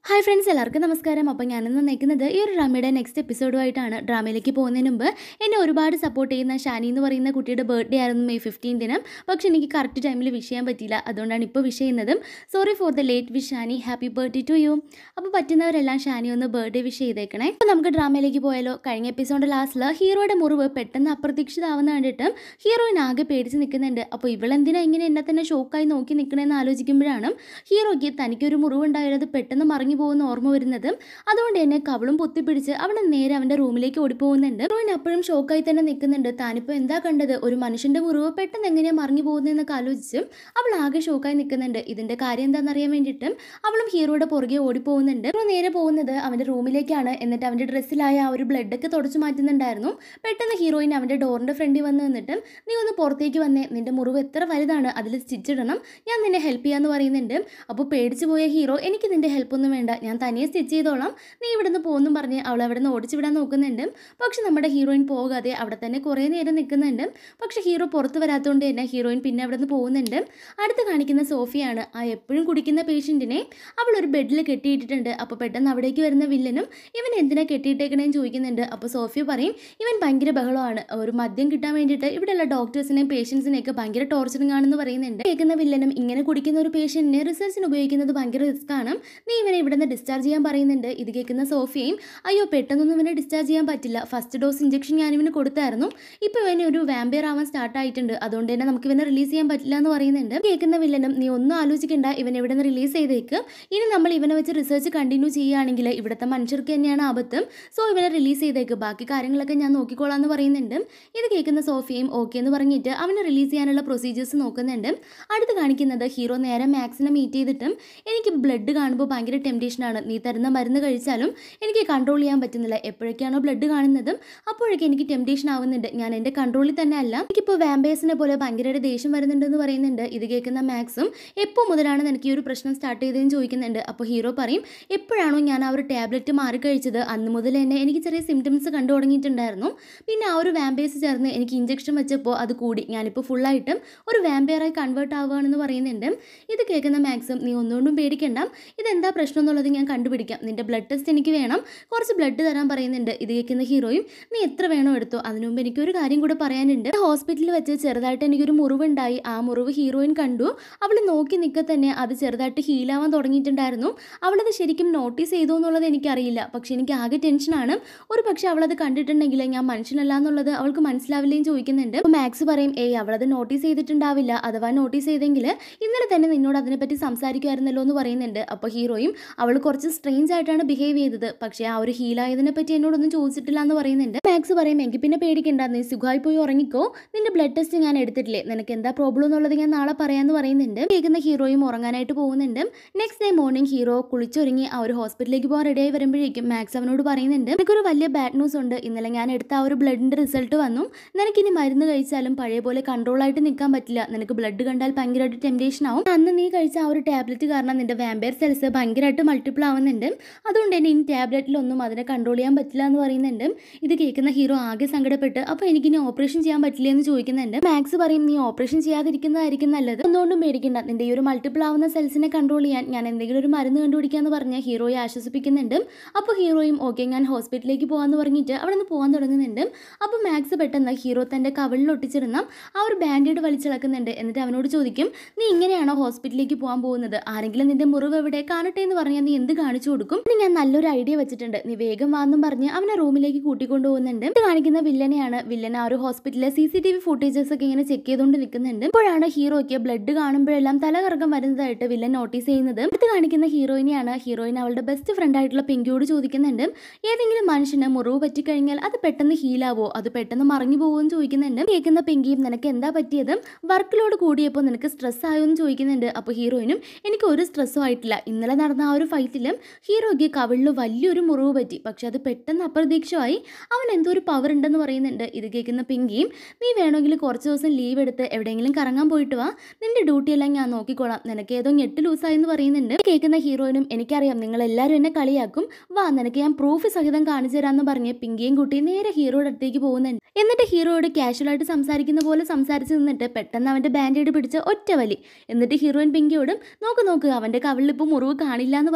hi friends എല്ലാവർക്കും നമസ്കാരം അപ്പോൾ ഞാനിന്ന് നിൽക്കുന്നത് ഈ ഒരു ഡ്രാമയുടെ നെക്സ്റ്റ് എപ്പിസോഡുമായിട്ടാണ് ഡ്രാമയിലേക്ക് പോകുന്നതിന് മുമ്പ് എന്നെ ഒരുപാട് സപ്പോർട്ട് ചെയ്യുന്ന ഷാനി എന്ന് പറയുന്ന കുട്ടിയുടെ ബർത്ത്ഡേ ആയിരുന്നു മെയ് ഫിഫ്റ്റീൻതിനും പക്ഷേ എനിക്ക് കറക്റ്റ് ടൈമിൽ വിഷ് ചെയ്യാൻ പറ്റിയില്ല അതുകൊണ്ടാണ് ഇപ്പോൾ വിഷ് ചെയ്യുന്നതും sorry for the late wish Shani happy birthday to you അപ്പോൾ പറ്റുന്നവരെല്ലാം ഷാനി ഒന്ന് ബർത്ത്ഡേ വിഷ് ചെയ്തേക്കണേ അപ്പോൾ നമുക്ക് ഡ്രാമയിലേക്ക് പോയാലോ കഴിഞ്ഞ എപ്പിസോഡിൻ്റെ ലാസ്റ്റിൽ ഹീറോയുടെ മുറിവ് പെട്ടെന്ന് അപ്രതീക്ഷിതാവുന്ന കണ്ടിട്ട് ഹീറോയിൻ ആകെ പേടിച്ച് നിൽക്കുന്നുണ്ട് അപ്പോൾ ഇവളെന്തിനാ ഇങ്ങനെ എന്നെ തന്നെ ഷോക്കായി നോക്കി നിൽക്കണമെന്ന് ആലോചിക്കുമ്പോഴാണ് ഹീറോയ്ക്ക് തനിക്കൊരു മുറിവുണ്ടായത് പെട്ടെന്ന് മറിഞ്ഞു പോകുന്ന ഓർമ്മ വരുന്നത് അതുകൊണ്ട് തന്നെ കവളും പൊത്തിപ്പിടിച്ച് അവളെ നേരെ അവൻ്റെ റൂമിലേക്ക് ഓടിപ്പോകുന്നുണ്ട് ഹീറോയിൻ അപ്പോഴും ഷോക്കായി തന്നെ നിൽക്കുന്നുണ്ട് താനിപ്പോൾ എന്താ കണ്ടത് ഒരു മനുഷ്യൻ്റെ മുറിവ് പെട്ടെന്ന് എങ്ങനെയാണ് മറിഞ്ഞു പോകുന്നതെന്നൊക്കെ ആലോചിച്ച് അവൾ ആകെ ഷോക്കായി നിൽക്കുന്നുണ്ട് ഇതിൻ്റെ കാര്യം എന്താണെന്ന് അറിയാൻ വേണ്ടിയിട്ട് അവളും ഹീറോയുടെ പുറകെ ഓടിപ്പോകുന്നുണ്ട് ഹീറോ നേരെ പോകുന്നത് അവൻ്റെ റൂമിലേക്കാണ് എന്നിട്ട് അവൻ്റെ ഡ്രസ്സിലായ ആ ഒരു ബ്ലഡൊക്കെ തുടച്ചു മാറ്റുന്നുണ്ടായിരുന്നു പെട്ടെന്ന് ഹീറോയിൻ അവൻ്റെ ഡോറിൻ്റെ ഫ്രണ്ടിൽ വന്ന് നിന്നിട്ട് നീ ഒന്ന് പുറത്തേക്ക് വന്നേ നിന്റെ മുറിവ് എത്ര വലുതാണ് അതിൽ സ്റ്റിച്ച് ഇടണം ഞാൻ നിന്നെ ഹെൽപ്പ് ചെയ്യാന്ന് പറയുന്നുണ്ട് അപ്പോൾ പേടിച്ചു പോയ ഹീറോ എനിക്ക് നിന്റെ ഹെൽപ്പൊന്നും വേണ്ട ഞാൻ തനിയെ സ്റ്റിച്ച് ചെയ്തോളാം നീ ഇവിടുന്ന് പോകുന്നു പറഞ്ഞ് അവൾ അവിടെ നിന്ന് ഓടിച്ചു വിടാൻ നോക്കുന്നുണ്ട് പക്ഷെ നമ്മുടെ ഹീറോയിൻ പോകാതെ അവിടെ തന്നെ കുറേ നേരം നിൽക്കുന്നുണ്ട് പക്ഷെ ഹീറോ പുറത്ത് വരാത്തതുകൊണ്ട് തന്നെ ഹീറോയിൻ പിന്നെ അവിടെ നിന്ന് പോകുന്നുണ്ട് അടുത്ത് കാണിക്കുന്ന സോഫിയാണ് ആ എപ്പോഴും കുടിക്കുന്ന പേഷ്യൻറ്റിനെ അവൾ ഒരു ബെഡിൽ കെട്ടിയിട്ടിട്ടുണ്ട് അപ്പോൾ പെട്ടെന്ന് അവിടേക്ക് വരുന്ന വില്ലനും ഇവൻ എന്തിനാ കെട്ടിയിട്ടേക്കണേന്ന് ചോദിക്കുന്നുണ്ട് അപ്പോൾ സോഫിയ പറയും ഇവൻ ഭയങ്കര ബഹളമാണ് ഒരു മദ്യം കിട്ടാൻ വേണ്ടിയിട്ട് ഇവിടെയുള്ള ഡോക്ടേഴ്സിനെയും പേഷ്യൻസിനെയൊക്കെ ഭയങ്കര ടോർച്ചറിങ് ആണെന്ന് പറയുന്നുണ്ട് കേൾക്കുന്ന വില്ലനും ഇങ്ങനെ കുടിക്കുന്ന ഒരു പേഷ്യൻറ്റിനെ റിസർച്ചിന് ഉപയോഗിക്കുന്നത് ഭയങ്കര റിസ്ക് ആണ് നീ ഇവനെ ഇവിടെ നിന്ന് ഡിസ്ചാർജ് ചെയ്യാൻ പറയുന്നുണ്ട് ഇത് കേൾക്കുന്ന സോഫിയയും അയ്യോ പെട്ടെന്നൊന്നും ഇവനെ ഡിസ്ചാർജ് ചെയ്യാൻ പറ്റില്ല ഫസ്റ്റ് ഡോസ് ഇഞ്ചക്ഷൻ ഞാൻ ഇവന് കൊടുത്തായിരുന്നു ഇപ്പോൾ ഇവന് ഒരു വാമ്പയർ ആവാൻ സ്റ്റാർട്ട് ആയിട്ടുണ്ട് അതുകൊണ്ട് തന്നെ നമുക്ക് ഇവനെ റിലീസ് ചെയ്യാൻ പറ്റില്ല എന്ന് പറയുന്നുണ്ട് കേൾക്കുന്ന വില്ലനും നീ ഒന്നും ആലോചിക്കണ്ട ഇവൻ ഇവിടെ നിന്ന് റിലീസ് ചെയ്തേക്ക് ഇനി നമ്മൾ ഇവനെ വെച്ച് റിസർച്ച് കണ്ടിന്യൂ ചെയ്യുകയാണെങ്കിൽ ഇവിടുത്തെ മനുഷ്യർക്ക് തന്നെയാണ് ആപത്ത് സോ ഇവനെ റിലീസ് ചെയ്തേക്ക് ബാക്കി കാര്യങ്ങളൊക്കെ ഞാൻ നോക്കിക്കോളാം എന്ന് പറയുന്നുണ്ട് ഇത് കേൾക്കുന്ന സോഫിയയും ഓക്കെ എന്ന് പറഞ്ഞിട്ട് അവനെ റിലീസ് ചെയ്യാനുള്ള പ്രൊസീജിയേഴ്സ് നോക്കുന്നുണ്ട് അടുത്ത് കാണിക്കുന്നത് ഹീറോ നേരെ മാക്സിനെ മീറ്റ് ചെയ്തിട്ടും എനിക്ക് ബ്ലഡ് കാണുമ്പോൾ ഭയങ്കര ടെംപ്റ്റേഷനാണ് നീ തരുന്ന മരുന്ന് കഴിച്ചാലും എനിക്ക് കൺട്രോൾ ചെയ്യാൻ പറ്റുന്നില്ല എപ്പോഴൊക്കെയാണോ ബ്ലഡ് കാണുന്നതും അപ്പോഴൊക്കെ എനിക്ക് ടെംപ്റ്റേഷൻ ആവുന്നുണ്ട് ഞാൻ എൻ്റെ കൺട്രോളിൽ തന്നെ അല്ല എനിക്കിപ്പോൾ വാമ്പേഴ്സിനെ പോലെ ഭയങ്കരമായിട്ട് ദേഷ്യം വരുന്നുണ്ടെന്ന് പറയുന്നുണ്ട് ഇത് കേൾക്കുന്ന മാക്സും എപ്പോൾ മുതലാണ് എനിക്ക് ഈ ഒരു പ്രശ്നം സ്റ്റാർട്ട് ചെയ്തതെന്ന് ചോദിക്കുന്നുണ്ട് അപ്പോൾ ഹീറോ പറയും എപ്പോഴാണോ ഞാൻ ആ ഒരു ടാബ്ലറ്റ് മാറി കഴിച്ചത് അന്ന് മുതൽ തന്നെ എനിക്ക് ചെറിയ സിംറ്റംസ് കണ്ടു തുടങ്ങിയിട്ടുണ്ടായിരുന്നു പിന്നെ ആ ഒരു വാമ്പേഴ്സ് ചേർന്ന് എനിക്ക് ഇഞ്ചക്ഷൻ വെച്ചപ്പോൾ അത് കൂടി ഞാനിപ്പോൾ ഫുള്ളായിട്ടും ഒരു വാമ്പയറായി കൺവേർട്ട് ആവുകയാണെന്ന് പറയുന്നുണ്ട് ഇത് കേൾക്കുന്ന മാക്സും നീ ഒന്നുകൊണ്ടും പേടിക്കണ്ട ഇതെന്താ പ്രശ്നം എന്നുള്ളത് ഞാൻ കണ്ടുപിടിക്കാം നിന്റെ ബ്ലഡ് ടെസ്റ്റ് എനിക്ക് വേണം കുറച്ച് ബ്ലഡ് തരാൻ പറയുന്നുണ്ട് ഇത് കേൾക്കുന്ന ഹീറോയും നീ എത്ര വേണോ എടുത്തോ അതിനു മുമ്പ് എനിക്കൊരു കാര്യം കൂടെ പറയാനുണ്ട് ഹോസ്പിറ്റലിൽ വെച്ച് ചെറുതായിട്ട് എനിക്കൊരു മുറിവുണ്ടായി ആ മുറിവ് ഹീറോയിൻ കണ്ടു അവൾ നോക്കി നിൽക്കെ തന്നെ അത് ചെറുതായിട്ട് ഹീലാവാൻ തുടങ്ങിയിട്ടുണ്ടായിരുന്നു അവളത് ശരിക്കും നോട്ടീസ് ചെയ്തു എന്നുള്ളത് എനിക്കറിയില്ല പക്ഷെ എനിക്ക് ആകെ ടെൻഷനാണ് ഒരു പക്ഷെ അവളത് കണ്ടിട്ടുണ്ടെങ്കിൽ ഞാൻ മനുഷ്യനല്ല എന്നുള്ളത് അവൾക്ക് മനസ്സിലാവില്ലേന്ന് ചോദിക്കുന്നുണ്ട് അപ്പോൾ മാക്സ് പറയും ഏയ് അവളത് നോട്ടീസ് ചെയ്തിട്ടുണ്ടാവില്ല അഥവാ നോട്ടീസ് ചെയ്തെങ്കിൽ ഇന്നലെ തന്നെ നിന്നോട് അതിനെപ്പറ്റി സംസാരിക്കുമായിരുന്നല്ലോ എന്ന് പറയുന്നുണ്ട് അപ്പോൾ ഹീറോയും അവൾ കുറച്ച് സ്ട്രെയിഞ്ച് ആയിട്ടാണ് ബിഹേവ് ചെയ്തത് പക്ഷേ ആ ഒരു ഹീലായതിനെ പറ്റി എന്നോടൊന്നും ചോദിച്ചിട്ടില്ല എന്ന് പറയുന്നുണ്ട് മാക്സ് പറയും എങ്കിൽ പിന്നെ പേടിക്കണ്ട നീ സുഖമായി പോയി ഉറങ്ങിക്കോ നിന്റെ ബ്ലഡ് ടെസ്റ്റ് ഞാൻ എടുത്തിട്ടില്ലേ നിനക്ക് എന്താ പ്രോബ്ലം എന്നുള്ളത് ഞാൻ നാളെ പറയാമെന്ന് പറയുന്നുണ്ട് കേൾക്കുന്ന ഹീറോയും ഉറങ്ങാനായിട്ട് പോകുന്നുണ്ട് നെക്സ്റ്റ് ഡേ മോർണിംഗ് ഹീറോ കുളിച്ചൊരുങ്ങി ആ ഒരു ഹോസ്പിറ്റലിലേക്ക് പോകാൻ റെഡിയായി വരുമ്പോഴേക്കും മാക്സ് അവനോട് പറയുന്നുണ്ട് എനിക്കൊരു വലിയ ബാഡ് ന്യൂസ് ഉണ്ട് ഇന്നലെ ഞാൻ എടുത്ത ആ ഒരു ബ്ലഡിന്റെ റിസൾട്ട് വന്നു നിനക്കിനി മരുന്ന് കഴിച്ചാലും പഴയ പോലെ കൺട്രോൾ ആയിട്ട് നിൽക്കാൻ പറ്റില്ല നിനക്ക് ബ്ലഡ് കണ്ടാൽ ഭയങ്കരമായിട്ട് ടെംപ്റ്റേഷൻ ആവും അന്ന് നീ കഴിച്ച ആ ഒരു ടാബ്ലറ്റ് കാരണം നിന്റെ വാമ്പയർ സെൽസ് ഭയങ്കരമായിട്ട് മൾട്ടിപ്പിൾ ആവുന്നുണ്ട് അതുകൊണ്ട് തന്നെ ഇനി ടാബ്ലറ്റിലൊന്നും അതിനെ കൺട്രോൾ ചെയ്യാൻ പറ്റില്ല എന്ന് പറയുന്നുണ്ട് ഇത് കേൾക്കുന്ന ഹീറോ ആകെ സങ്കടപ്പെട്ട് അപ്പോൾ എനിക്കിനി ഓപ്പറേഷൻ ചെയ്യാൻ പറ്റില്ല എന്ന് ചോദിക്കുന്നുണ്ട് മാക്സ് പറയും നീ ഓപ്പറേഷൻ ചെയ്യാതിരിക്കുന്നതായിരിക്കും നല്ലത് ഒന്നുകൊണ്ടും പേടിക്കണ്ട നിന്റെ ഈ ഒരു മൾട്ടിപ്പിൾ ആവുന്ന സെൽസിനെ കൺട്രോൾ ചെയ്യാൻ ഞാൻ എന്തെങ്കിലും ഒരു മരുന്ന് കണ്ടുപിടിക്കാന്ന് പറഞ്ഞ് ഹീറോയെ ആശ്വസിപ്പിക്കുന്നുണ്ട് അപ്പോൾ ഹീറോയും ഓക്കെ ഞാൻ ഹോസ്പിറ്റലിലേക്ക് പോകാന്ന് പറഞ്ഞിട്ട് അവിടെ നിന്ന് പോകാൻ തുടങ്ങുന്നുണ്ട് അപ്പോൾ മാക്സ് പെട്ടെന്ന് ഹീറോ തൻ്റെ കവളിൽ ഒട്ടിച്ചിരുന്ന ആ ഒരു ബാൻഡേഡ് വലിച്ചിളക്കുന്നുണ്ട് എന്നിട്ട് അവനോട് ചോദിക്കും നീ ഇങ്ങനെയാണോ ഹോസ്പിറ്റലിലേക്ക് പോകാൻ പോകുന്നത് ആരെങ്കിലും നിന്റെ മുറിവ് എവിടെ കാണട്ടെ എന്ന് പറഞ്ഞാൽ നീ എന്ത് കാണിച്ചു കൊടുക്കും ഇനി ഞാൻ നല്ലൊരു ഐഡിയ വെച്ചിട്ടുണ്ട് നീ വേഗം വാന്നും പറഞ്ഞ് അവനെ റൂമിലേക്ക് കൂട്ടിക്കൊണ്ടു പോകുന്നുണ്ട് ഇത് കാണിക്കുന്ന വില്ലനെയാണ് വില്ലൻ ആ ഒരു ഹോസ്പിറ്റലിലെ C C T V footages ഒക്കെ ഇങ്ങനെ ചെക്ക് ചെയ്തുകൊണ്ട് നിൽക്കുന്നുണ്ട് ഇപ്പോഴാണ് ഹീറോയ്ക്ക് ബ്ലഡ് കാണുമ്പോഴെല്ലാം തലകറക്കം വരുന്നതായിട്ട് വില്ലൻ നോട്ടീസ് ചെയ്യുന്നത് അടുത്ത് കാണിക്കുന്ന ഹീറോയിനെയാണ് ഹീറോയിൻ അവളുടെ ബെസ്റ്റ് ഫ്രണ്ട് ആയിട്ടുള്ള പിങ്കിയോട് ചോദിക്കുന്നുണ്ട് ഏതെങ്കിലും മനുഷ്യന് മുറിവ് പറ്റിക്കഴിഞ്ഞാൽ അത് പെട്ടെന്ന് ഹീലാവോ അത് പെട്ടെന്ന് മറിഞ്ഞു പോകുമോ എന്ന് ചോദിക്കുന്നുണ്ട് കേൾക്കുന്ന പിങ്കിയും നിനക്ക് എന്താ പറ്റിയത് വർക്ക് ലോഡ് കൂടിയപ്പോൾ നിനക്ക് സ്ട്രെസ് ആയോ എന്ന് ചോദിക്കുന്നുണ്ട് അപ്പോൾ ഹീറോയിനും എനിക്ക് ഒരു സ്ട്രെസ്സും ആയിട്ടില്ല ഇന്നലെ നടന്ന ആ ഒരു ഫൈറ്റിലും ഹീറോയ്ക്ക് കവിളിൽ വലിയൊരു മുറിവ് പറ്റി പക്ഷെ അത് പെട്ടെന്ന് അപ്രതീക്ഷമായി അവൻ എന്തോ ഒരു പവർ ഉണ്ടെന്ന് പറയുന്നുണ്ട് ഇത് കേൾക്കുന്ന പിങ്കിയും നീ വേണമെങ്കിൽ കുറച്ച് ദിവസം ലീവ് എടുത്ത് എവിടെയെങ്കിലും കറങ്ങാൻ പോയിട്ട് വാ നിന്റെ ഡ്യൂട്ടി എല്ലാം ഞാൻ നോക്കിക്കോളാം നിനക്ക് ഏതോ ഞെട്ട് ലൂസായി എന്ന് പറയുന്നുണ്ട് കേൾക്കുന്ന ഹീറോയിനും എനിക്കറിയാം നിങ്ങൾ എല്ലാവരും എന്നെ കളിയാക്കും വാ നിനക്ക് ഞാൻ പ്രൂഫ് സഹിതം കാണിച്ചു തരാമെന്ന് പറഞ്ഞ് പിങ്കിയും കുട്ടി നേരെ ഹീറോയുടെ അടുത്തേക്ക് പോകുന്നുണ്ട് എന്നിട്ട് ഹീറോയോട് കാഷ്വലായിട്ട് സംസാരിക്കുന്ന പോലെ സംസാരിച്ച് നിന്നിട്ട് പെട്ടെന്ന് അവൻ്റെ ബാൻഡേഡ് പിടിച്ച് ഒറ്റ വലി എന്നിട്ട് ഹീറോയിൻ പിങ്കിയോടും നോക്ക് നോക്ക് അവൻ്റെ കവിളിൽ ഇപ്പോൾ മുറിവ് കാണില്ല എന്ന്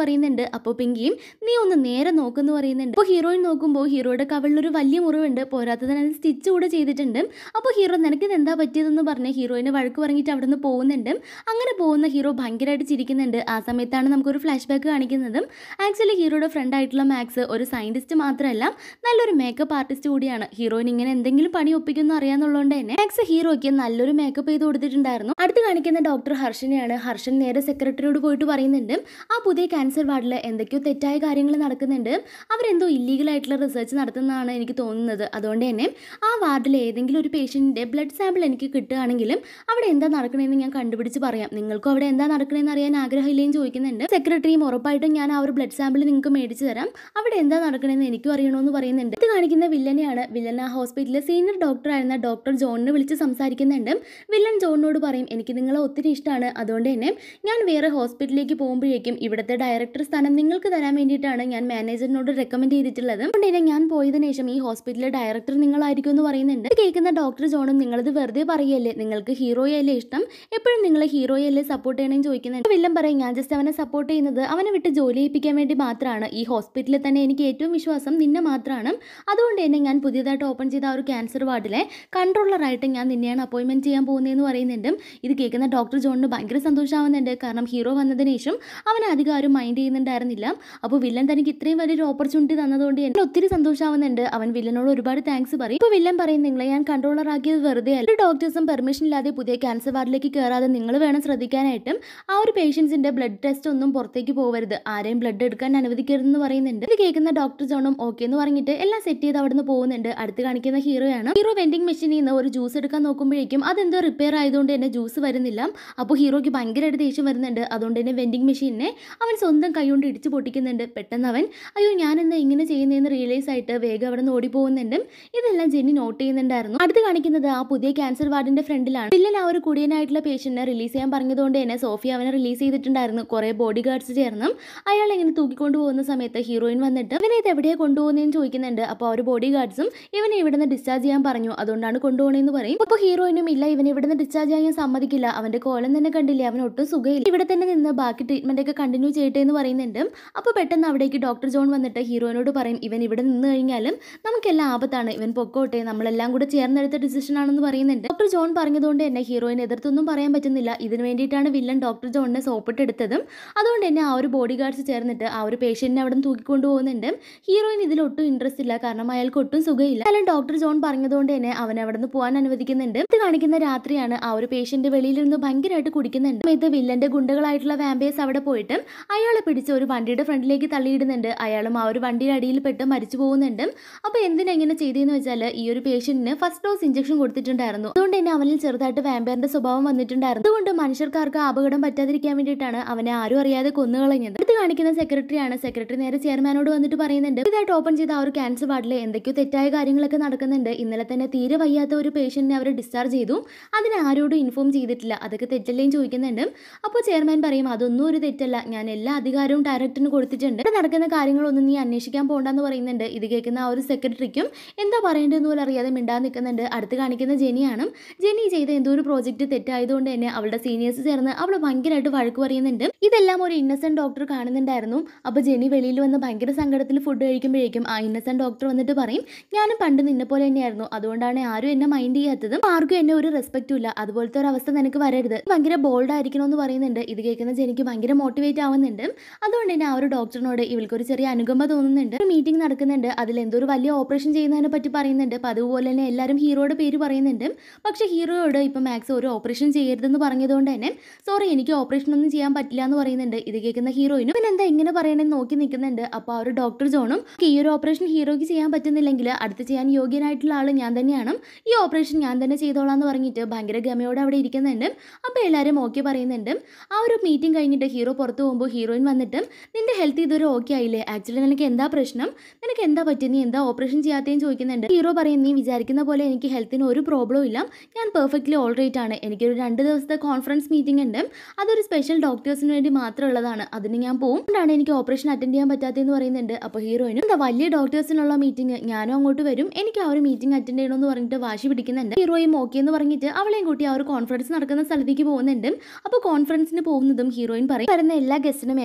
പറയുന്നുണ്ട് അപ്പോൾ പിങ്കിയും നീ ഒന്ന് നേരെ നോക്കുമെന്ന് പറയുന്നുണ്ട് അപ്പോൾ ഹീറോയിൻ നോക്കുമ്പോൾ ഹീറോയുടെ കവളിലൊരു വലിയ മുറിവുണ്ട് പോരാത്തതിന് അത് സ്റ്റിച്ച് കൂടെ ചെയ്തിട്ടുണ്ട് അപ്പോൾ ഹീറോ നിനക്ക് ഇത് എന്താ പറ്റിയതെന്ന് പറഞ്ഞ് ഹീറോയിനെ വഴക്ക് പറഞ്ഞിട്ട് അവിടെ നിന്ന് പോകുന്നുണ്ട് അങ്ങനെ പോകുന്ന ഹീറോ ഭയങ്കരമായിട്ട് ചിരിക്കുന്നുണ്ട് ആ സമയത്താണ് നമുക്കൊരു ഫ്ലാഷ് ബാക്ക് കാണിക്കുന്നത് ആക്ച്വലി ഹീറോയുടെ ഫ്രണ്ട് ആയിട്ടുള്ള മാക്സ് ഒരു സയൻറ്റിസ്റ്റ് മാത്രമല്ല നല്ലൊരു മേക്കപ്പ് ആർട്ടിസ്റ്റ് കൂടിയാണ് ഹീറോയിൻ ഇങ്ങനെ എന്തെങ്കിലും പണി ഒപ്പിക്കുമെന്ന് അറിയാന്നുള്ളതുകൊണ്ട് തന്നെ മാക്സ് ഹീറോയ്ക്ക് നല്ലൊരു മേക്കപ്പ് ചെയ്ത് കൊടുത്തിട്ടുണ്ടായിരുന്നു അടുത്ത് കാണിക്കുന്ന ഡോക്ടർ ഹർഷനെയാണ് ഹർഷൻ നേരെ സെക്രട്ടറിയോട് പോയിട്ട് പറയുന്നുണ്ട് ആ പുതിയ ക്യാൻസർ വാർഡിൽ എന്തൊക്കെയോ തെറ്റായ കാര്യങ്ങൾ നടക്കുന്നുണ്ട് അവരെന്തോ ഇല്ലീഗൽ ആയിട്ടുള്ള റിസർച്ച് നടത്തുന്നതാണ് എനിക്ക് തോന്നുന്നത് അതുകൊണ്ട് തന്നെ ആ വാർഡിൽ ഏതെങ്കിലും ഒരു പേഷ്യൻറ്റിൻ്റെ ബ്ലഡ് സാമ്പിൾ എനിക്ക് കിട്ടുകയാണെങ്കിലും അവിടെ എന്താ നടക്കണമെന്ന് ഞാൻ കണ്ടുപിടിച്ച് പറയാം നിങ്ങൾക്കും അവിടെ എന്താ നടക്കണമെന്ന് അറിയാൻ ആഗ്രഹമില്ലേന്ന് ചോദിക്കുന്നുണ്ട് സെക്രട്ടറിയും ഉറപ്പായിട്ടും ഞാൻ ആ ഒരു ബ്ലഡ് സാമ്പിൾ നിങ്ങൾക്ക് മേടിച്ചു തരാം അവിടെ എന്താ നടക്കണമെന്ന് എനിക്കും അറിയണമെന്ന് പറയുന്നുണ്ട് ഇത് കാണിക്കുന്ന വില്ലനെയാണ് വില്ലൻ ആ ഹോസ്പിറ്റലിലെ സീനിയർ ഡോക്ടർ ആയിരുന്ന ഡോക്ടർ ജോണിനെ വിളിച്ച് സംസാരിക്കുന്നുണ്ട് വില്ലൻ ജോണിനോട് പറയും എനിക്ക് നിങ്ങളെ ഒത്തിരി ഇഷ്ടമാണ് അതുകൊണ്ട് തന്നെ ഞാൻ വേറെ ഹോസ്പിറ്റലിലേക്ക് പോകുമ്പോഴേക്കും ഇവിടുത്തെ ഡയറക്ടർ സ്ഥാനം നിങ്ങൾക്ക് തരാൻ വേണ്ടിയിട്ടാണ് ഞാൻ മാനേജറിനോട് റെക്കമെൻഡ് ചെയ്തിട്ടുള്ളത് അതുകൊണ്ട് തന്നെ ഞാൻ പോയതിനു ശേഷം ഈ ഹോസ്പിറ്റലിലെ ഡയറക്ടർ നിങ്ങളായിരിക്കും എന്ന് പറയുന്നുണ്ട് ഇത് കേൾക്കുന്ന ഡോക്ടർ ജോണും നിങ്ങളത് വെറുതെ പറയല്ലേ നിങ്ങൾക്ക് ഹീറോയല്ലേ ഇഷ്ടം എപ്പോഴും നിങ്ങളെ ഹീറോയല്ലേ സപ്പോർട്ട് ചെയ്യണമെന്ന് ചോദിക്കുന്നുണ്ട് വില്ലൻ പറയും ഞാൻ ജസ്റ്റ് അവനെ സപ്പോർട്ട് ചെയ്യുന്നത് അവനെ വിട്ട് ജോലി ചെയ്യിപ്പിക്കാൻ വേണ്ടി മാത്രമാണ് ഈ ഹോസ്പിറ്റലിൽ തന്നെ എനിക്ക് ഏറ്റവും വിശ്വാസം നിന്നെ മാത്രമാണ് അതുകൊണ്ട് തന്നെ ഞാൻ പുതിയതായിട്ട് ഓപ്പൺ ചെയ്ത ആ ഒരു ക്യാൻസർ വാർഡിലെ കൺട്രോളറായിട്ട് ഞാൻ നിന്നെയാണ് അപ്പോയിൻമെൻറ്റ് ചെയ്യാൻ പോകുന്നതെന്ന് പറയുന്നുണ്ട് ഇത് കേൾക്കുന്ന ഡോക്ടർ ജോണിന് ഭയങ്കര സന്തോഷമാവുന്നുണ്ട് കാരണം ഹീറോ വന്നതിന് ശേഷം അവനെ അധികം ആരും മൈൻഡ് ചെയ്യുന്നുണ്ടായിരുന്നില്ല അപ്പോൾ വില്ലൻ തനിക്ക് ഇത്രയും വലിയൊരു ഓപ്പർച്യൂണിറ്റി തന്നതുകൊണ്ട് എനിക്ക് ഒത്തിരി സന്തോഷമാവുന്നുണ്ട് അവൻ വില്ലനോട് ഒരുപാട് താങ്ക്സ് പറയും ഇപ്പോൾ വില്ലൻ പറയും നിങ്ങളെ ഞാൻ കൺട്രോളർ ആക്കിയത് വെറുതെ അല്ല ഒരു ഡോക്ടേഴ്സും പെർമിഷൻ ഇല്ലാതെ പുതിയ ക്യാൻസർ വാർഡിലേക്ക് കയറാതെ നിങ്ങൾ വേണം ശ്രദ്ധിക്കാനായിട്ടും ആ ഒരു പേഷ്യൻസിന്റെ ബ്ലഡ് ടെസ്റ്റ് ഒന്നും പുറത്തേക്ക് പോകരുത് ആരെയും ബ്ലഡ് എടുക്കാൻ അനുവദിക്കരുതെന്ന് പറയുന്നുണ്ട് ഇത് കേൾക്കുന്ന ഡോക്ടർ ജോണും ഓക്കെ എന്ന് പറഞ്ഞിട്ട് എല്ലാം സെറ്റ് ചെയ്ത് അവിടുന്ന് പോകുന്നുണ്ട് അടുത്ത് കാണിക്കുന്ന ഹീറോയാണ് ഹീറോ വെൻഡിങ് മെഷീനിൽ നിന്ന് ഒരു ജ്യൂസ് എടുക്കാൻ നോക്കുമ്പോഴേക്കും അതെന്തോ റിപ്പയർ ആയതുകൊണ്ട് തന്നെ ജ്യൂസ് വരുന്നില്ല അപ്പോൾ ഹീറോയ്ക്ക് ഭയങ്കരമായിട്ട് ദേഷ്യം വരുന്നുണ്ട് അതുകൊണ്ട് തന്നെ വെൻഡിങ് മെഷീനെ അവൻ സ്വന്തം കൈകൊണ്ട് ഇടിച്ചു പൊട്ടിക്കുന്നുണ്ട് പെട്ടെന്ന് അവൻ അയ്യോ ഞാൻ എന്താ ഇങ്ങനെ ചെയ്യുന്നതെന്ന് റിയലൈസ് ആയിട്ട് വേഗം അവിടെ നിന്ന് ഓടി പോകുന്നുണ്ട് ഇതെല്ലാം ജെന്നി നോട്ട് ചെയ്യുന്നുണ്ടായിരുന്നു അടുത്ത് കാണിക്കുന്നത് ആ പുതിയ ക്യാൻസർ വാർഡിന്റെ ഫ്രണ്ടിലാണ് വില്ലൻ ആ ഒരു കുടിയനായിട്ടുള്ള പേഷ്യന്റിനെ റിലീസ് ചെയ്യാൻ പറഞ്ഞതുകൊണ്ട് തന്നെ സോഫിയ അവനെ റിലീസ് ചെയ്തിട്ടുണ്ടായിരുന്നു കുറെ ബോഡി ഗാർഡ്സ് ചേർന്നും അയാൾ ഇങ്ങനെ തൂക്കിക്കൊണ്ടു പോകുന്ന സമയത്ത് ഹീറോയിൻ വന്നിട്ട് ഇവനെ ഇത് എവിടെയാണ് കൊണ്ടുപോകുന്നതെന്ന് ചോദിക്കുന്നുണ്ട് അപ്പോൾ ആ ഒരു ബോഡി ഗാർഡ്സും ഇവനെ ഇവിടെ നിന്ന് ഡിസ്ചാർജ് ചെയ്യാൻ പറഞ്ഞു അതുകൊണ്ടാണ് കൊണ്ടുപോകണമെന്ന് പറയും അപ്പോൾ ഹീറോയിനും ഇല്ല ഇവൻ ഇവിടെ നിന്ന് ഡിസ്ചാർജ് ചെയ്യാൻ ഞാൻ സമ്മതിക്കില്ല അവന്റെ കോലം തന്നെ കണ്ടില്ലേ അവൻ ഒട്ടും സുഖമില്ല ഇവിടെ തന്നെ നിന്ന് ബാക്കി ട്രീറ്റ്മെന്റ് ഒക്കെ കണ്ടിന്യൂ ചെയ്യട്ടെ എന്ന് പറയുന്നുണ്ട് അപ്പോൾ പെട്ടെന്ന് അവിടേക്ക് ഡോക്ടർ ജോൺ വന്നിട്ട് ഹീറോയിനോട് പറയും ഇവൻ ഇവിടെ നിന്ന് കഴിഞ്ഞാലും നമുക്കെല്ലാം ആപത്താണ് ഇവൻ പൊക്കോട്ടെ നമ്മളെല്ലാം കൂടെ ചേർന്നെടുത്ത ഡിസിഷൻ ആണെന്ന് പറയുന്നുണ്ട് ഡോക്ടർ ജോൺ പറഞ്ഞതുകൊണ്ട് തന്നെ ഹീറോയിൻ എതിർത്തൊന്നും പറയാൻ പറ്റുന്നില്ല ഇതിന് വേണ്ടിയിട്ടാണ് വില്ലൻ ഡോക്ടർ ജോണിനെ സോപ്പിട്ടെടുത്തതും അതുകൊണ്ട് തന്നെ ആ ഒരു ബോഡി ഗാർഡ്സ് ചേർന്നിട്ട് ആ ഒരു പേഷ്യന്റിനെ അവിടെ നിന്ന് തൂക്കിക്കൊണ്ടു പോകുന്നുണ്ട് ഹീറോയിൻ ഇതിൽ ഒട്ടും ഇൻട്രസ്റ്റ് ഇല്ല കാരണം അയാൾക്ക് ഒട്ടും സുഖമില്ല എന്നാലും ഡോക്ടർ ജോൺ പറഞ്ഞതുകൊണ്ട് തന്നെ അവൻ അവിടെ നിന്ന് പോകാൻ അനുവദിക്കുന്നുണ്ട് ഇത് കാണിക്കുന്ന രാത്രിയാണ് ആ ഒരു പേഷ്യന്റ് വെളിയിലിരുന്ന് ഭയങ്കരമായിട്ട് കുടിക്കുന്നുണ്ട് സമയത്ത് വില്ലന്റെ ഗുണ്ടകളായിട്ടുള്ള വാമ്പേഴ്സ് അവിടെ പോയിട്ട് അയാളെ പിടിച്ച് ഒരു വണ്ടിയുടെ ഫ്രണ്ടിലേക്ക് തള്ളിയിടുന്നുണ്ട് അയാളും ആ ഒരു വണ്ടിയുടെ അടിയിൽ പെട്ട് മരിച്ചു പോകുന്നുണ്ട് അപ്പോൾ എന്തിനാ ഇങ്ങനെ ചെയ്തതെന്ന് വെച്ചാൽ ഈ ഒരു പേഷ്യന്റിന് ഫസ്റ്റ് ഡോസ് ഇഞ്ചക്ഷൻ കൊടുത്തിട്ടുണ്ടായിരുന്നു അതുകൊണ്ട് തന്നെ അവനിൽ ചെറുതായിട്ട് വാമ്പയറിന്റെ സ്വഭാവം വന്നിട്ടുണ്ടായിരുന്നു അതുകൊണ്ട് മനുഷ്യർക്കാർക്ക് അപകടം പറ്റാതിരിക്കാൻ വേണ്ടിയിട്ടാണ് അവനെ ആരും അറിയാതെ കൊന്നുകളഞ്ഞത് ഇത് കാണിക്കുന്ന സെക്രട്ടറിയാണ് സെക്രട്ടറി നേരെ ചെയർമാനോട് വന്നിട്ട് പറയുന്നുണ്ട് ഇതായിട്ട് ഓപ്പൺ ചെയ്ത ആ ഒരു ക്യാൻസർ വാർഡിൽ എന്തൊക്കെയോ തെറ്റായ കാര്യങ്ങളൊക്കെ നടക്കുന്നുണ്ട് ഇന്നലെ തന്നെ തീരെ വയ്യാത്ത ഒരു പേഷ്യന്റിനെ അവർ ഡിസ്ചാർജ് ചെയ്തു അതിനെ ആരോടും ഇൻഫോം ചെയ്തിട്ടില്ല അതൊക്കെ തെറ്റല്ലേയും ചോദിക്കുന്നുണ്ട് അപ്പോൾ ചെയർമാൻ പറയും അതൊന്നും ഒരു തെറ്റല്ല ഞാൻ എല്ലാ അധികാരവും ഡയറക്ടറിന് കൊടുത്തിട്ടുണ്ട് ഇവിടെ നടക്കുന്ന കാര്യങ്ങളൊന്നും നീ അന്വേഷിക്കാൻ പോകണ്ടെന്ന് പറയുന്നുണ്ട് ഇത് കേൾക്കുന്ന ആ ഒരു സെക്രട്ടറിക്കും എന്താ പറയേണ്ടതെന്ന് പോലും അറിയാതെ മിണ്ടാൻ നിൽക്കുന്നുണ്ട് അടുത്ത് കാണിക്കുന്ന ജെനിയാണ് ജെനി ചെയ്ത എന്തോ ഒരു പ്രോജക്റ്റ് തെറ്റായതുകൊണ്ട് തന്നെ അവളുടെ സീനിയേഴ്സ് ചേർന്ന് അവൾ ഭയങ്കരമായിട്ട് വഴക്ക് പറയുന്നുണ്ട് ഇതെല്ലാം ഒരു ഇന്നസെന്റ് ഡോക്ടർ കാണുന്നുണ്ടായിരുന്നു അപ്പോൾ ജെനി വെളിയിൽ വന്ന് ഭയങ്കര സങ്കടത്തിൽ ഫുഡ് കഴിക്കുമ്പോഴേക്കും ആ ഇന്നസെന്റ് ഡോക്ടർ വന്നിട്ട് പറയും ഞാനും പണ്ട് നിന്നെ പോലെ തന്നെയായിരുന്നു അതുകൊണ്ടാണ് ആരും എന്നെ മൈൻഡ് ചെയ്യാത്തതും ആർക്കും എന്നെ ഒരു റെസ്പെക്റ്റും ഇല്ല അതുപോലത്തെ ഒരു അവസ്ഥ നിനക്ക് വരരുത് ഭയങ്കര ബോൾഡ് ആയിരിക്കണമെന്ന് പറയുന്നുണ്ട് ഇത് കേൾക്കുന്ന ജെനിക്ക് ഭയങ്കര മോട്ടിവേറ്റ് ആവുന്നുണ്ട് അതുകൊണ്ട് തന്നെ ആ ഒരു ഡോക്ടറിനോട് ഇവൾക്ക് ഒരു ചെറിയ അനുകമ്പ തോന്നുന്നുണ്ട് ഒരു മീറ്റിംഗ് നടക്കുന്നുണ്ട് അതിൽ എന്തോ ഒരു വലിയ ഓപ്പറേഷൻ ചെയ്യുന്നതിനെ പറ്റി പറയുന്നുണ്ട് അപ്പോൾ അതുപോലെ തന്നെ എല്ലാവരും ഹീറോയുടെ പേര് പറയുന്നുണ്ട് പക്ഷേ ഹീറോയോട് ഇപ്പം മാക്സ് ഒരു ഓപ്പറേഷൻ ചെയ്യരുതെന്ന് പറഞ്ഞതുകൊണ്ട് തന്നെ സോറി എനിക്ക് ഓപ്പറേഷൻ ഒന്നും ചെയ്യാൻ പറ്റില്ല എന്ന് പറയുന്നുണ്ട് ഇത് കേൾക്കുന്ന ഹീറോയിനും പിന്നെ എന്താ ഇങ്ങനെ പറയണമെന്ന് നോക്കി നിൽക്കുന്നുണ്ട് അപ്പോൾ ആ ഒരു ഡോക്ടർ ജോണും ഈ ഒരു ഓപ്പറേഷൻ ഹീറോയ്ക്ക് ചെയ്യാൻ പറ്റുന്നില്ലെങ്കിൽ അടുത്ത് ചെയ്യാൻ യോഗ്യനായിട്ടുള്ള ആൾ ഞാൻ തന്നെയാണ് ഈ ഓപ്പറേഷൻ ഞാൻ തന്നെ ചെയ്തോളാം എന്ന് പറഞ്ഞിട്ട് ഭയങ്കര ഗമയോടെ അവിടെ ഇരിക്കുന്നുണ്ട് അപ്പോൾ എല്ലാവരും ഓക്കെ പറയുന്നുണ്ട് ആ ഒരു മീറ്റിംഗ് കഴിഞ്ഞിട്ട് ഹീറോ പുറത്ത് പോകുമ്പോൾ ഹീറോയിൻ വന്നിട്ട് നിന്റെ ഹെൽത്ത് ഇതുവരെ ഓക്കെ ആയില്ലേ ആക്ച്വലി നിനക്ക് എന്താ പ്രശ്നം നിനക്ക് എന്താ പറ്റിയ നീ എന്താ ഓപ്പറേഷൻ ചെയ്യാത്തതെന്ന് ചോദിക്കുന്നുണ്ട് ഹീറോ പറയും നീ വിചാരിക്കുന്ന പോലെ എനിക്ക് ഹെൽത്തിന് ഒരു പ്രോബ്ലവും ഇല്ല ഞാൻ പെർഫെക്റ്റ്ലി ഓൾ റൈറ്റ് ആണ് എനിക്കൊരു രണ്ട് ദിവസത്തെ കോൺഫറൻസ് മീറ്റിംഗ് ഉണ്ട് അതൊരു സ്പെഷ്യൽ ഡോക്ടേഴ്സിന് വേണ്ടി മാത്രമുള്ളതാണ് അതിന് ഞാൻ പോകും അതുകൊണ്ടാണ് എനിക്ക് ഓപ്പറേഷൻ അറ്റൻഡ് ചെയ്യാൻ പറ്റാത്തതെന്ന് പറയുന്നുണ്ട് അപ്പോൾ ഹീറോയിനും എന്താ വലിയ ഡോക്ടേഴ്സിനുള്ള മീറ്റിംഗ് ഞാനും അങ്ങോട്ട് വരും എനിക്ക് ആ ഒരു മീറ്റിംഗ് അറ്റൻഡ് ചെയ്യണമെന്ന് പറഞ്ഞിട്ട് വാശി പിടിക്കുന്നുണ്ട് ഹീറോയും ഓക്കെ എന്ന് പറഞ്ഞിട്ട് അവളെയും കൂട്ടി ആ ഒരു കോൺഫറൻസ് നടക്കുന്ന സ്ഥലത്തേക്ക് പോകുന്നുണ്ട് അപ്പോൾ കോൺഫറൻസിന് പോകുന്നതും ഹീറോയിൻ പറയും വരുന്ന എല്ലാ ഗസ്റ്റിനും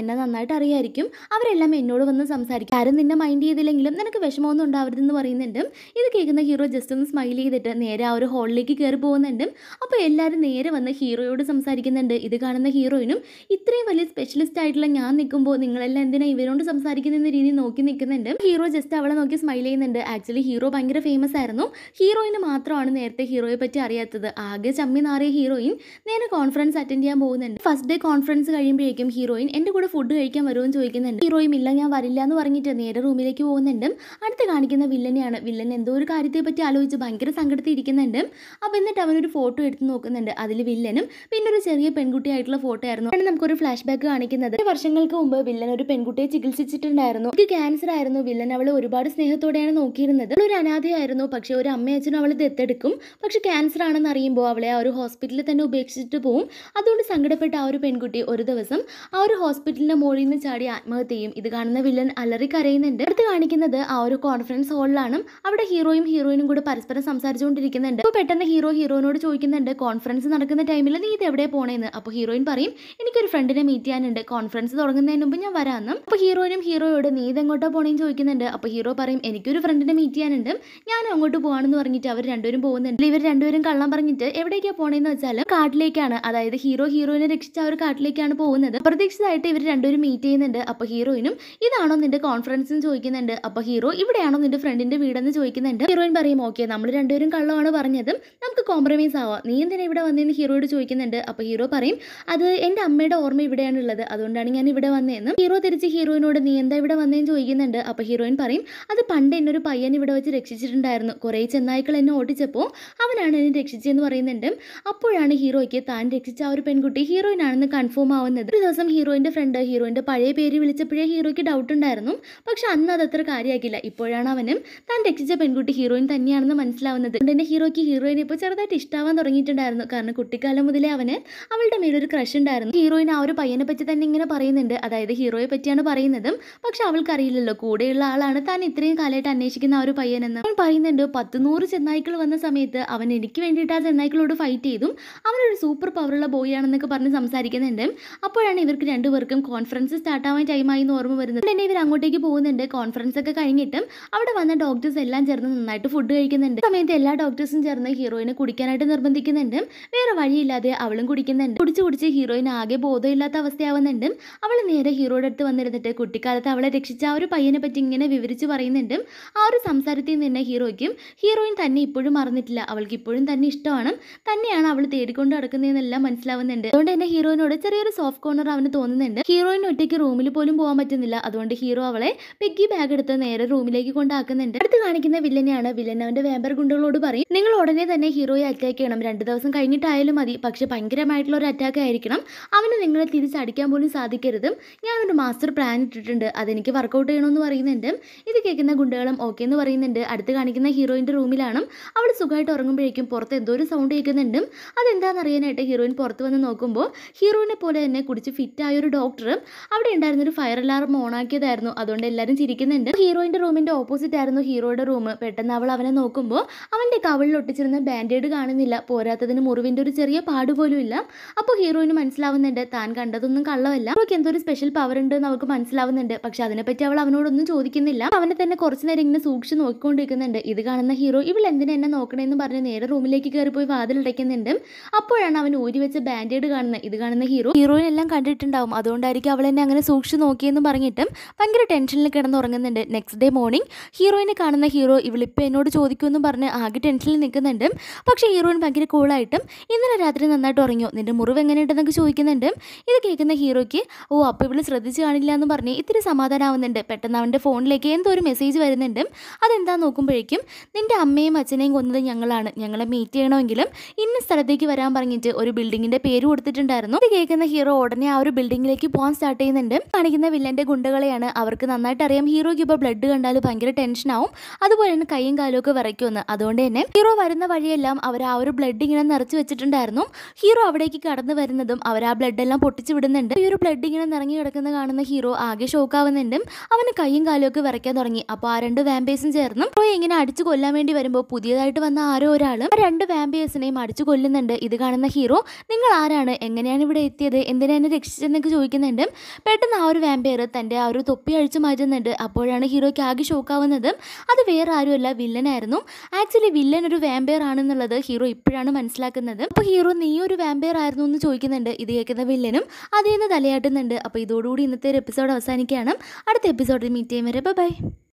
എന്നെ നന്നായിട്ട് അറിയായിരിക്കും അവരെല്ലാം എന്നോട് വന്ന് സംസാരിക്കും ആരും നിന്നെ മൈൻഡ് ചെയ്തില്ലെങ്കിലും നിനക്ക് വിഷമമൊന്നും ഉണ്ടാവരുതെന്ന് പറയുന്നുണ്ട് ഇത് കേൾക്കുന്ന ഹീറോ ജസ്റ്റ് ഒന്ന് സ്മൈൽ ചെയ്തിട്ട് നേരെ ആ ഒരു ഹാളിലേക്ക് കയറി പോകുന്നുണ്ട് അപ്പോൾ എല്ലാവരും നേരെ വന്ന് ഹീറോയോട് സംസാരിക്കുന്നുണ്ട് ഇത് കാണുന്ന ഹീറോയിനും ഇത്രയും വലിയ സ്പെഷ്യലിസ്റ്റ് ആയിട്ടുള്ള ഞാൻ നിൽക്കുമ്പോൾ നിങ്ങളെല്ലാം എന്തിനാ ഇവരോട് സംസാരിക്കുന്ന രീതി നോക്കി നിൽക്കുന്നുണ്ട് ഹീറോ ജസ്റ്റ് അവളെ നോക്കി സ്മൈൽ ചെയ്യുന്നുണ്ട് ആക്ച്വലി ഹീറോ ഭയങ്കര ഫേമസ് ആയിരുന്നു ഹീറോയിന് മാത്രമാണ് നേരത്തെ ഹീറോയെ പറ്റി അറിയാത്തത് ആകെ ചമ്മി നാറിയ ഹീറോയിൻ നേരെ കോൺഫറൻസ് അറ്റൻഡ് ചെയ്യാൻ പോകുന്നുണ്ട് ഫസ്റ്റ് ഡേ കോൺഫറൻസ് കഴിയുമ്പോഴേക്കും ഹീറോയിൻ എൻ്റെ കൂടെ ഫുഡ് കഴിക്കാൻ വരുമെന്ന് ചോദിക്കുന്നുണ്ട് ഹീറോയും ഇല്ല ഞാൻ വരില്ല എന്ന് പറഞ്ഞിട്ട് നേരെ റൂമിലേക്ക് പോകുന്നുണ്ട് അടുത്ത് കാണിക്കുന്ന വില്ലനെയാണ് വില്ലൻ എന്തോ ഒരു കാര്യത്തെ പറ്റി ആലോചിച്ച് ഭയങ്കര സങ്കടത്തിൽ ഇരിക്കുന്നുണ്ട് അപ്പോൾ എന്നിട്ട് അവനൊരു ഫോട്ടോ എടുത്ത് നോക്കുന്നുണ്ട് അതിൽ വില്ലനും പിന്നെ ഒരു ചെറിയ പെൺകുട്ടിയായിട്ടുള്ള ഫോട്ടോ ആയിരുന്നു ആണ് നമുക്കൊരു ഫ്ലാഷ് ബാക്ക് കാണിക്കുന്നത് വർഷങ്ങൾക്ക് മുമ്പ് വില്ലൻ ഒരു പെൺകുട്ടിയെ ചികിത്സിച്ചിട്ടുണ്ടായിരുന്നു ഇത് ക്യാൻസർ ആയിരുന്നു വില്ലൻ അവളെ ഒരുപാട് സ്നേഹത്തോടെയാണ് നോക്കിയിരുന്നത് അവൾ ഒരു അനാഥയായിരുന്നു പക്ഷെ ഒരു അമ്മയച്ഛനും അവളെ ദത്തെടുക്കും പക്ഷെ ക്യാൻസർ ആണെന്ന് അറിയുമ്പോൾ അവളെ ആ ഒരു ഹോസ്പിറ്റലിൽ തന്നെ ഉപേക്ഷിച്ചിട്ട് പോവും അതുകൊണ്ട് സങ്കടപ്പെട്ട ആ ഒരു പെൺകുട്ടി ഒരു ദിവസം ആ ഒരു ഹോസ്പിറ്റലിന്റെ മുകളിൽ നിന്ന് ചാടി ആത്മഹത്യ ചെയ്യും ഇത് കാണുന്ന വില്ലൻ അലറി കരയുന്നുണ്ട് അടുത്ത് കാണിക്കുന്നത് ആ ഒരു കോൺഫറൻസ് ഹാളിലാണ് അവിടെ ഹീറോയും ഹീറോയിനും കൂടെ പരസ്പരം സംസാരിച്ചുകൊണ്ടിരിക്കുന്നുണ്ട് അപ്പോൾ പെട്ടെന്ന് ഹീറോ ഹീറോയിനോട് ചോദിക്കുന്നുണ്ട് കോൺഫറൻസ് നടക്കുന്ന ടൈമിൽ നീ ഇത് എവിടെ പോണേന്ന് അപ്പോൾ ഹീറോയിൻ പറയും എനിക്കൊരു ഫ്രണ്ടിനെ മീറ്റ് ചെയ്യാനുണ്ട് കോൺഫറൻസ് തുടങ്ങുന്നതിന് മുമ്പ് ഞാൻ വരാമെന്ന് അപ്പോൾ ഹീറോയിനും ഹീറോയോട് നീ ഇതെങ്ങോട്ടാ പോണേന്ന് ചോദിക്കുന്നുണ്ട് അപ്പോൾ ഹീറോ പറയും എനിക്കൊരു ഫ്രണ്ടിനെ മീറ്റ് ചെയ്യാനുണ്ട് ഞാൻ അങ്ങോട്ട് പോവാണെന്ന് പറഞ്ഞിട്ട് അവർ രണ്ടുപേരും പോകുന്നുണ്ട് ഇവർ രണ്ടുപേരും കള്ളം പറഞ്ഞിട്ട് എവിടേക്കാ പോണേന്ന് വെച്ചാൽ കാട്ടിലേക്കാണ് അതായത് ഹീറോ ഹീറോയിനെ രക്ഷിച്ച ആ ഒരു കാട്ടിലേക്കാണ് പോകുന്നത് അപ്രതീക്ഷിതമായിട്ട് ഇവർ രണ്ടുപേരും മീറ്റ് ചെയ്യുന്നുണ്ട് അപ്പോൾ ഹീറോയിനും ഇതാണോ നിന്റെ കോൺഫറൻസ് എന്ന് ചോദിക്കുന്നുണ്ട് അപ്പോൾ ഹീറോ ഇവിടെയാണോ നിന്റെ ഫ്രണ്ടിന്റെ വീടെന്ന് ചോദിക്കുന്നുണ്ട് ഹീറോയിൻ പറയും ഓക്കെ നമ്മൾ രണ്ടുപേരും കള്ളമാണ് പറഞ്ഞത് നമുക്ക് കോംപ്രമൈസ് ആവാം നീ എന്തിനാ ഇവിടെ വന്നതെന്ന് ഹീറോയോട് ചോദിക്കുന്നുണ്ട് അപ്പോൾ ഹീറോ പറയും അത് എൻ്റെ അമ്മയുടെ ഓർമ്മ ഇവിടെയാണ് ഉള്ളത് അതുകൊണ്ടാണ് ഞാൻ ഇവിടെ വന്നതെന്നും ഹീറോ തിരിച്ച് ഹീറോയിനോട് നീ എന്താ ഇവിടെ വന്നതെന്ന് ചോദിക്കുന്നുണ്ട് അപ്പോൾ ഹീറോയിൻ പറയും അത് പണ്ട് എന്നെ ഒരു പയ്യൻ ഇവിടെ വെച്ച് രക്ഷിച്ചിട്ടുണ്ടായിരുന്നു കുറേ ചെന്നായ്ക്കൾ എന്നെ ഓടിച്ചപ്പോൾ അവനാണ് എന്നെ രക്ഷിച്ചതെന്ന് പറയുന്നുണ്ട് അപ്പോഴാണ് ഹീറോയ്ക്ക് താൻ രക്ഷിച്ച ആ ഒരു പെൺകുട്ടി ഹീറോയിൻ ആണെന്ന് കൺഫേം ആവുന്നത് ഒരു ദിവസം ഹീറോയിൻ്റെ ഫ്രണ്ട് ഹീറോയിൻ്റെ പഴയ പേര് വിളിച്ചപ്പോഴേ ഹീറോയ്ക്ക് ഡൗട്ട് ഉണ്ടായിരുന്നു പക്ഷെ അന്ന് അതത്ര കാര്യമാക്കില്ല ഇപ്പോഴാണ് അവനും താൻ രക്ഷിച്ച പെൺകുട്ടി ഹീറോയിൻ തന്നെയാണെന്ന് മനസ്സിലാവുന്നത് അതുകൊണ്ട് തന്നെ ഹീറോയ്ക്ക് ഹീറോയിനെ ഇപ്പോൾ ചെറുതായിട്ട് ഇഷ്ടാവാൻ തുടങ്ങിയിട്ടുണ്ടായിരുന്നു കാരണം കുട്ടിക്കാലം മുതലേ അവന് അവളുടെ മേലൊരു ക്രഷ് ഉണ്ടായിരുന്നു ഹീറോയിൻ ആ ഒരു പയ്യനെ പറ്റി തന്നെ ഇങ്ങനെ പറയുന്നുണ്ട് അതായത് ഹീറോയെ പറ്റിയാണ് പറയുന്നതും പക്ഷെ അവൾക്കറിയില്ലല്ലോ കൂടെയുള്ള ആളാണ് താൻ ഇത്രയും കാലമായിട്ട് അന്വേഷിക്കുന്ന ആ ഒരു പയ്യനെന്ന് അവൻ പറയുന്നുണ്ട് പത്ത് നൂറ് ചെന്നായ്ക്കൾ വന്ന സമയത്ത് അവൻ എനിക്ക് വേണ്ടിയിട്ട് ആ ചെന്നായ്ക്കളോട് ഫൈറ്റ് ചെയ്തും അവനൊരു സൂപ്പർ പവറുള്ള ബോയ് ആണെന്നൊക്കെ പറഞ്ഞ് സംസാരിക്കുന്നുണ്ട് അപ്പോഴാണ് ഇവർക്ക് രണ്ടുപേർക്കും കോൺഫറൻസ് സ്റ്റാർട്ട് ആവാൻ ടൈമായി എന്ന് ഓർമ്മ വരുന്നത് തന്നെ ഇവർ അങ്ങോട്ടേക്ക് പോകുന്നുണ്ട് കോൺഫറൻസ് ഒക്കെ കഴിഞ്ഞിട്ടും അവിടെ വന്ന ഡോക്ടേഴ്സ് എല്ലാം ചേർന്ന് നന്നായിട്ട് ഫുഡ് കഴിക്കുന്നുണ്ട് ഈ സമയത്ത് എല്ലാ ഡോക്ടേഴ്സും ചേർന്ന് ഹീറോയിനെ കുടിക്കാനായിട്ട് നിർബന്ധിക്കുന്നുണ്ട് വേറെ വഴിയില്ലാതെ അവളും കുടിക്കുന്നുണ്ട് കുടിച്ച് കുടിച്ച് ഹീറോയിൻ ആകെ ബോധമില്ലാത്ത അവസ്ഥയാവുന്നുണ്ട് അവൾ നേരെ ഹീറോയുടെ അടുത്ത് വന്നിരുന്നിട്ട് കുട്ടിക്കാലത്ത് അവളെ രക്ഷിച്ച ആ ഒരു പയ്യനെ പറ്റി ഇങ്ങനെ വിവരിച്ച് പറയുന്നുണ്ട് ആ ഒരു സംസാരത്തിൽ നിന്ന് തന്നെ ഹീറോയ്ക്കും ഹീറോയിൻ തന്നെ ഇപ്പോഴും മറന്നിട്ടില്ല അവൾക്ക് ഇപ്പോഴും തന്നെ ഇഷ്ടമാണ് തന്നെയാണ് അവൾ തേടിക്കൊണ്ട് നടക്കുന്നതെന്നെല്ലാം മനസ്സിലാവുന്നുണ്ട് അതുകൊണ്ട് തന്നെ ഹീറോയിനോട് ചെറിയൊരു സോഫ്റ്റ് കോർണർ അവന് തോന്നുന്നുണ്ട് ഹീറോയിൻ ഒറ്റയ്ക്ക് റൂമിൽ പോലും പോകാൻ പറ്റുന്നില്ല അതുകൊണ്ട് ഹീറോ അവളെ പിഗ്ഗി ബാഗ് എടുത്ത് നേരെ റൂമിലേക്ക് കൊണ്ടാക്കുന്നുണ്ട് അടുത്ത് കാണിക്കുന്ന വില്ലനെയാണ് വില്ലൻ അവന്റെ വേമ്പർ ഗുണ്ടകളോട് പറയും നിങ്ങൾ ഉടനെ തന്നെ ഹീറോയെ അറ്റാക്ക് ചെയ്യണം രണ്ട് ദിവസം കഴിഞ്ഞിട്ടായാലും മതി പക്ഷെ ഭയങ്കരമായിട്ടുള്ള ഒരു അറ്റാക്ക് ആയിരിക്കണം അവന് നിങ്ങളെ തിരിച്ചടിക്കാൻ പോലും സാധിക്കരുത് ഞാനൊരു മാസ്റ്റർ പ്ലാൻ ഇട്ടിട്ടുണ്ട് അതെനിക്ക് വർക്കൗട്ട് ചെയ്യണമെന്ന് പറയുന്നുണ്ട് ഇത് കേൾക്കുന്ന ഗുണ്ടകളും ഓക്കെ എന്ന് പറയുന്നുണ്ട് അടുത്ത് കാണിക്കുന്ന ഹീറോയിൻ്റെ റൂമിലാണ് അവൾ സുഖമായിട്ട് ഉറങ്ങുമ്പോഴേക്കും പുറത്ത് എന്തോ ഒരു സൗണ്ട് കേൾക്കുന്നുണ്ട് അതെന്താണെന്ന് അറിയാനായിട്ട് ഹീറോയിൻ പുറത്ത് വന്ന് നോക്കുമ്പോൾ ഹീറോയിനെ പോലെ തന്നെ കുടിച്ച് ഫിറ്റായ ഒരു ഡോക്ടർ അവിടെ ഉണ്ടായിരുന്ന ഒരു ഫയർ അലാറം ഓണാക്കിയതായിരുന്നു അതുകൊണ്ട് എല്ലാവരും ചിരിക്കുന്നുണ്ട് ഹീറോയിൻ്റെ റൂമിൻ്റെ ഓപ്പോസിറ്റ് ആയിരുന്നു ഹീറോയുടെ റൂം പെട്ടെന്ന് അവൾ അവനെ നോക്കുമ്പോൾ അവൻ്റെ കവളിൽ ഒട്ടിച്ചിരുന്ന ബാൻഡേഡ് കാണുന്നില്ല പോരാത്തതിന് മുറിവിൻ്റെ ഒരു ചെറിയ പാട് പോലും ഇല്ല അപ്പോൾ ഹീറോയിന് മനസ്സിലാവുന്നുണ്ട് താൻ കണ്ടതൊന്നും കള്ളമല്ല അവൾക്ക് എന്തോ ഒരു സ്പെഷ്യൽ പവർ ഉണ്ട് എന്ന് അവൾക്ക് മനസ്സിലാവുന്നുണ്ട് പക്ഷെ അതിനെപ്പറ്റി അവൾ അവനോടൊന്നും ചോദിക്കുന്നില്ല അവനെ തന്നെ കുറച്ച് നേരം ഇങ്ങനെ സൂക്ഷിച്ച് നോക്കിക്കൊണ്ടിരിക്കുന്നുണ്ട് ഇത് കാണുന്ന ഹീറോ ഇവൾ എന്തിനാ എന്നെ നോക്കണേന്ന് പറഞ്ഞ് നേരെ റൂമിലേക്ക് കയറി പോയി വാതിലടയ്ക്കുന്നുണ്ട് അപ്പോഴാണ് അവൻ ഊരി വെച്ച ബാൻഡേഡ് കാണുന്നത് ഇത് കാണുന്ന ഹീറോ ഹീറോയിൻ എല്ലാം കണ്ടിട്ടുണ്ടാവും അതുകൊണ്ടായിരിക്കും അവൾ എന്നെ അങ്ങനെ സൂക്ഷിച്ച് നോക്കിയെന്ന് പറഞ്ഞിട്ടും ഭയങ്കര ടെൻഷനിൽ കിടന്നുറങ്ങുന്നുണ്ട് നെക്സ്റ്റ് ഡേ മോർണിംഗ് ഹീറോയിനെ കാണുന്ന ഹീറോ ഇവളിപ്പോൾ എന്നോട് ചോദിക്കുമെന്ന് പറഞ്ഞ് ആകെ ടെൻഷനിൽ നിൽക്കുന്നുണ്ട് പക്ഷേ ഹീറോയിൻ ഭയങ്കര കൂളായിട്ടും ഇന്നലെ രാത്രി നന്നായിട്ട് ഉറങ്ങിയോ നിന്റെ മുറിവ് എങ്ങനെയുണ്ടെന്നൊക്കെ ചോദിക്കുന്നുണ്ട് ഇത് കേൾക്കുന്ന ഹീറോയ്ക്ക് ഓ അപ്പോൾ ഇവള് ശ്രദ്ധിച്ച് കാണില്ല എന്ന് പറഞ്ഞ് ഇത്തിരി സമാധാനമാവുന്നുണ്ട് പെട്ടെന്ന് അവൻ്റെ ഫോണിലേക്ക് എന്തോ ഒരു മെസ്സേജ് വരുന്നുണ്ട് അതെന്താ നോക്കുമ്പോഴേക്കും നിന്റെ അമ്മയും അച്ഛനെയും കൊന്നത് ഞങ്ങളാണ് ഞങ്ങളെ മീറ്റ് ചെയ്യണമെങ്കിലും ഇന്ന സ്ഥലത്തേക്ക് വരാൻ പറഞ്ഞിട്ട് ഒരു ബിൽഡിങ്ങിന്റെ പേര് കൊടുത്തിട്ടുണ്ടായിരുന്നു ഇത് കേൾക്കുന്ന ഹീറോ ഉടനെ ആ ഒരു ബിൽഡിങ്ങിലേക്ക് പോകാൻ സ്റ്റാർട്ട് ചെയ്യുന്നുണ്ട് കാണിക്കുന്ന വില്ലന്റെ ഗുണ്ടകളെയാണ് അവർക്ക് നന്നായിട്ട് അറിയാം ഹീറോയ്ക്ക് ഇപ്പോൾ ബ്ലഡ് കണ്ടാൽ ഭയങ്കര ടെൻഷൻ ആവും അതുപോലെ തന്നെ കൈയും കാലും ഒക്കെ വിറയ്ക്കുമെന്ന് അതുകൊണ്ട് തന്നെ ഹീറോ വരുന്ന വഴിയെല്ലാം അവർ ആ ഒരു ബ്ലഡ് ഇങ്ങനെ നിറച്ച് വെച്ചിട്ടുണ്ടായിരുന്നു ഹീറോ അവിടേക്ക് കടന്നു വരുന്നതും അവർ ആ ബ്ലഡ് എല്ലാം പൊട്ടിച്ചു വിടുന്നുണ്ട് ഈ ഒരു ബ്ലഡ് ഇങ്ങനെ നിറങ്ങി കിടക്കുന്ന കാണുന്ന ഹീറോ ആകെ ഷോക്കാവുന്നുണ്ട് അവന് കൈയും കാലും ഒക്കെ വിറയ്ക്കാൻ തുടങ്ങി അപ്പോൾ ആ രണ്ട് വാമ്പേഴ്സും ചേർന്ന് ഹീറോയെ ഇങ്ങനെ അടിച്ചു കൊല്ലാൻ വേണ്ടി വരുമ്പോൾ പുതിയതായിട്ട് വന്ന ആരോ ഒരാൾ ആ രണ്ട് വാമ്പേഴ്സിനെയും അടിച്ചു കൊല്ലുന്നുണ്ട് ഇത് കാണുന്ന ഹീറോ നിങ്ങൾ ആരാണ് എങ്ങനെയാണ് ഇവിടെ എത്തിയത് എന്തിനാ എന്നെ രക്ഷിച്ചതെന്നൊക്കെ ചോദിക്കുന്നുണ്ട് നിൽക്കുന്നുണ്ട് പെട്ടെന്ന് ആ ഒരു വാമ്പയർ തൻ്റെ ആ ഒരു തൊപ്പി അഴിച്ചു മാറ്റുന്നുണ്ട് അപ്പോഴാണ് ഹീറോയ്ക്ക് ആകെ ഷോക്കാവുന്നത് അത് വേറെ ആരുമല്ല വില്ലനായിരുന്നു ആക്ച്വലി വില്ലൻ ഒരു വാമ്പയർ ആണെന്നുള്ളത് ഹീറോ ഇപ്പോഴാണ് മനസ്സിലാക്കുന്നത് അപ്പോൾ ഹീറോ നീ ഒരു വാമ്പയർ ആയിരുന്നു എന്ന് ചോദിക്കുന്നുണ്ട് ഇത് കേൾക്കുന്ന വില്ലനും അതേന്ന് തലയാട്ടുന്നുണ്ട് അപ്പോൾ ഇതോടുകൂടി ഇന്നത്തെ ഒരു എപ്പിസോഡ് അവസാനിക്കുകയാണ് അടുത്ത എപ്പിസോഡിൽ മീറ്റ് ചെയ്യും വരെ ബൈ